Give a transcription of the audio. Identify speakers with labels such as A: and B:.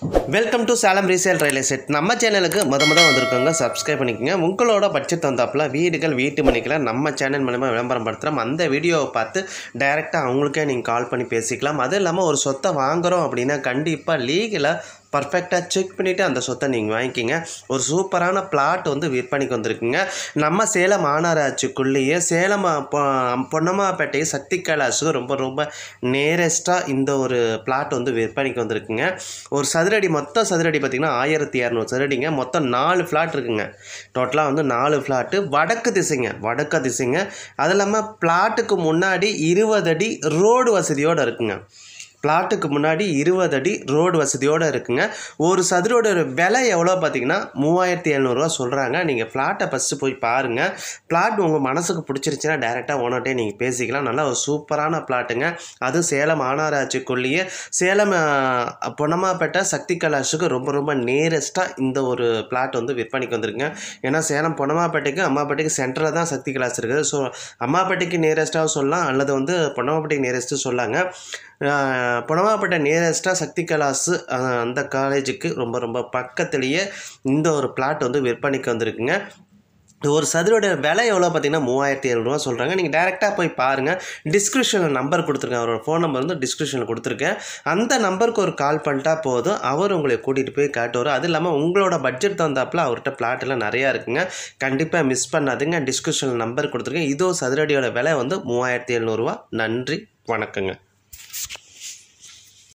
A: welcome to Salem resale real estate நம்ம சேனலுக்கு முத முத வந்திருக்கோங்க சப்ஸ்கிரைப் பண்ணிக்கோங்க உங்களோட பட்ஜெட் வந்தாப்புல வீடுகள் வீட்டு மணிக்கெல்லாம் நம்ம சேனல் மூலமா விளம்பரம் படுத்துகிறோம் அந்த வீடியோவை பார்த்து டைரெக்டாக அவங்களுக்கே நீங்கள் கால் பண்ணி பேசிக்கலாம் அதுவும் இல்லாமல் ஒரு சொத்தை வாங்குகிறோம் அப்படின்னா கண்டிப்பாக லீகலாக பர்ஃபெக்டாக செக் பண்ணிவிட்டு அந்த சொத்தை நீங்கள் வாங்கிக்கிங்க ஒரு சூப்பரான பிளாட் வந்து விற்பனைக்கு வந்திருக்குங்க நம்ம சேலம் மாநகராட்சிக்குள்ளேயே சேலம் பொ- பொன்னம்மாப்பேட்டை சக்தி கைலாஸுக்கு ரொம்ப ரொம்ப நேரஸ்ட்டாக இந்த ஒரு பிளாட் வந்து விற்பனைக்கு வந்திருக்குங்க ஒரு சதுரடி மொத்த சதுரடி பார்த்திங்கன்னா ஆயிரத்தி இரநூறு சதுரடிங்க மொத்தம் நாலு ஃப்ளாட் இருக்குங்க டோட்டலாக வந்து நாலு ஃப்ளாட்டு வடக்கு திசைங்க வடக்கு திசைங்க அது இல்லாமல் பிளாட்டுக்கு முன்னாடி இருபது அடி ரோடு வசதியோடு இருக்குங்க பிளாட்டுக்கு முன்னாடி இருபது அடி ரோடு வசதியோடு இருக்குங்க ஒரு சதுரோட விலை எவ்வளோ பார்த்தீங்கன்னா மூவாயிரத்தி எழுநூறுவா சொல்கிறாங்க நீங்கள் ஃப்ளாட்டை ஃபஸ்ட்டு போய் பாருங்கள் பிளாட் உங்கள் மனசுக்கு பிடிச்சிருச்சுன்னா டேரெக்டாக ஓனர்ட்டே நீங்கள் பேசிக்கலாம் நல்லா ஒரு சூப்பரான பிளாட்டுங்க அதுவும் சேலம் ஆனாராட்சிக்குள்ளேயே சேலம் அஹ், பொன்னம்மாப்பேட்டை சக்தி கலாஷுக்கு ரொம்ப ரொம்ப நேரஸ்ட்டாக இந்த ஒரு பிளாட் வந்து விற்பனைக்கு வந்திருக்குங்க ஏன்னா சேலம் பொன்னம்மாப்பேட்டைக்கு அம்மாப்பேட்டைக்கு சென்டரில் தான் சக்தி கிளாஸ் இருக்குது ஸோ அம்மாப்பேட்டைக்கு நியரஸ்ட்டாக சொல்லலாம் அல்லது வந்து பொன்னம்மாப்பேட்டைக்கு நியரஸ்ட்டு சொல்லாங்க ஆஹ் பொன்னம்மாப்பேட்டை நியரஸ்ட்டாக சக்தி கலாஸு அஹ் அந்த காலேஜுக்கு ரொம்ப ரொம்ப பக்கத்துலேயே இந்த ஒரு பிளாட் வந்து விற்பனைக்கு வந்திருக்குங்க ஒரு சதுரோட விலை எவ்வளோ பார்த்தீங்கன்னா மூவாயிரத்தி எழுநூறுவா சொல்கிறாங்க நீங்கள் டேரெக்டாக போய் பாருங்கள் டிஸ்கிரிப்ஷனில் நம்பர் கொடுத்துருக்கேன் அவரோட ஃபோன் நம்பர் வந்து டிஸ்கிரிப்ஷனில் கொடுத்துருக்கேன் அந்த நம்பருக்கு ஒரு கால் பண்ணிட்டா போதும் அவர் உங்களை கூட்டிகிட்டு போய் காட்டுவார் அது இல்லாமல் உங்களோட பட்ஜெட் தகுந்தாப்புல அவர்கிட்ட பிளாட்லாம் நிறையா இருக்குங்க கண்டிப்பாக மிஸ் பண்ணாதுங்க டிஸ்கிரிப்ஷனில் நம்பர் கொடுத்துருக்கேன் இதோ சதுரடியோட விலை வந்து மூவாயிரத்தி எழுநூறுவா நன்றி வணக்கங்க